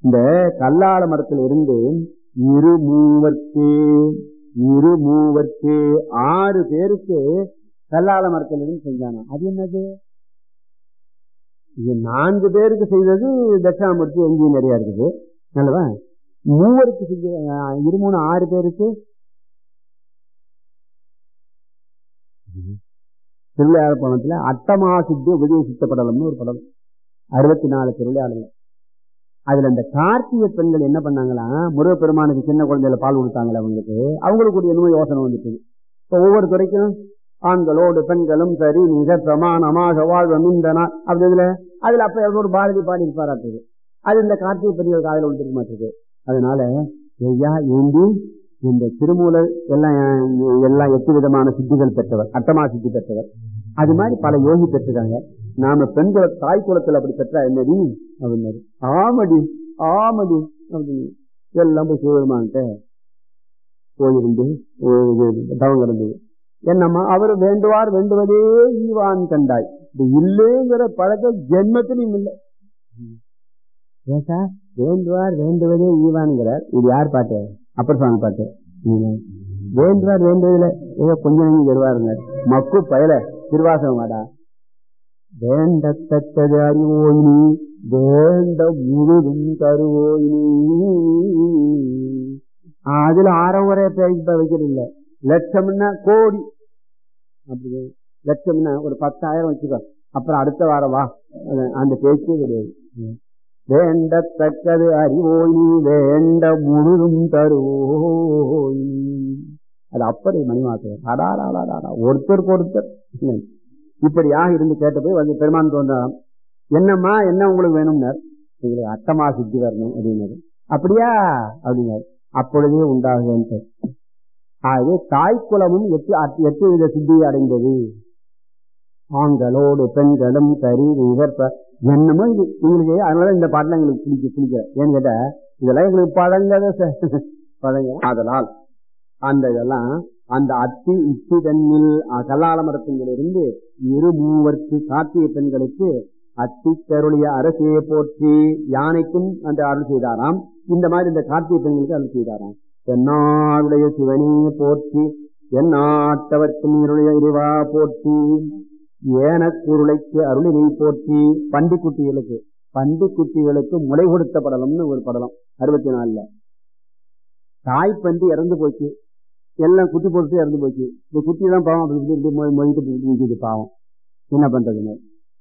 இந்த கல்லால மரத்துல இருந்து இரு மூவர்க்கு இரு மூவர்க்கு ஆறு பேருக்கு கல்லால மரத்துல இருந்து செஞ்சானா அது என்னது இது நான்கு பேருக்கு செய்தது தட்சிணாமூர்த்தி எங்கேயும் நிறைய இருக்குது நல்லவா மூவருக்கு செஞ்ச அஹ், இரு மூணு ஆறு பேருக்கு திருவிளையாடல் பணத்துல அட்டமா சித்தி உபதேசித்த படலம்னு ஒரு படம் அறுபத்தி நாலு திருவிளையாடல் அதுல இந்த கார்த்திகை பெண்கள் என்ன பண்ணாங்களா முருகப்பெருமானுக்கு சின்ன குழந்தையில பால் கொடுத்தாங்களே அவங்களுக்கு அவங்களுக்கு ஒரு என்னமோ யோசனை வந்துட்டு இப்போ ஒவ்வொரு துறைக்கும் ஆண்களோடு பெண்களும் சரி மிக பிரமாணமாக வாழ்வம் இந்த நாள் அப்படி இதுல அதுல அப்ப ஏதோ ஒரு பாரதி பாடி இருப்பாராட்டுது அது இந்த கார்த்திகை பெண்கள் காதல வந்துருக்க மாட்டேங்குது அதனால ஐயா ஏந்தி இந்த திருமூலர் எல்லாம் எல்லாம் எட்டு விதமான சித்திகள் பெற்றவர் அட்டமா சித்தி பெற்றவர் அது மாதிரி பல யோகி பெற்றிருக்காங்க நாம பெண்களை தாய் குலத்துல அப்படி பெற்றா என்னடி அப்படின்னாரு ஆமடி ஆமடி அப்படின்னு எல்லாம் போய் சிவபெருமான்கிட்ட போயிருந்து தவங்க இருந்தது என்னம்மா அவர் வேண்டுவார் வேண்டுவதே ஈவான் கண்டாய் இது இல்லைங்கிற பழக்க ஜென்மத்திலையும் இல்லை ஏசா வேண்டுவார் வேண்டுவதே ஈவான்கிறார் இது யார் பாட்டு அப்பர் சுவாமி பாட்டு ம். வேண்டுவார் வேண்டுவதில்லை ஏதோ கொஞ்சம் நஞ்சம் தருவாருங்க மக்கு பயல திருவாசகம் வாடா வேண்டத்தக்கது அறிவோயினி வேண்ட முழுதும் தருவோயினி அதுல ஆறவரே பேச்சு வைக்கிறது இல்ல லட்சம்னா கோடி அப்படி லட்சம்னா ஒரு பத்தாயிரம் வச்சுக்கோ அப்புறம் அடுத்த வாரம் வா அது- அந்த பேச்சே கிடையாது வேண்டத்தக்கது அறிவோய் நீ வேண்ட முழுதும் தருவோய் அது அப்படி மணிமாத்திரம் அடாடாடாடா ஒருத்தருக்கு ஒருத்தர் இப்படியாக இருந்து கேட்ட போய் வந்து பெருமான் தோன்றாம் என்னம்மா என்ன உங்களுக்கு வேணும்னார் உங்களுக்கு அட்டமா சித்தி வரணும் அப்படின்னாரு அப்படியா அப்படின்னாரு அப்பொழுதே உண்டாகுது ஆகவே தாய்க்குலமும் எட்டு அட்- எட்டு வித சித்தியை அடைந்தது ஆண்களோடு பெண்களும் சரி இதற்ப என்னமோ இது எங்களுக்கு அதனால இந்த பாட்டுல எங்களுக்கு பிடிக்க பிடிக்கல ஏன்னு கேட்டா இதெல்லாம் எங்களுக்கு பழங்கத ச- பழங்க அதனால் அந்த இதெல்லாம் அந்த அத்தி இத்தி தன்னில் கல்லால மரத்திலிருந்து இரு மூவர்க்கு கார்த்திகை பெண்களுக்கு அத்தி கருளிய அரசியை போற்றி யானைக்கும் அந்த அருள் செய்தாராம் இந்த மாதிரி இந்த கார்த்திகை பெண்களுக்கு அருள் செய்தாராம் தென்னாடுடைய சிவனே போற்றி எந்நாட்டவர்க்கு நீருடைய இறைவா போற்றி ஏனக்குருளைக்கு அருளினை போற்றி பண்டிக்குட்டிகளுக்கு பண்டிக்குட்டிகளுக்கு முளை கொடுத்த படலம்னு ஒரு படலம் அறுபத்தி நாலுல தாய்ப்பண்டி இறந்து போச்சு எல்லாம் குட்டி போட்டு இறந்து போச்சு இந்த குட்டி தான் பாவம் அப்படி இப்படி இப்படி மொ- மொழிட்டு இப்படி இப்படி நிக்குது பாவம் என்ன பண்றதுன்னு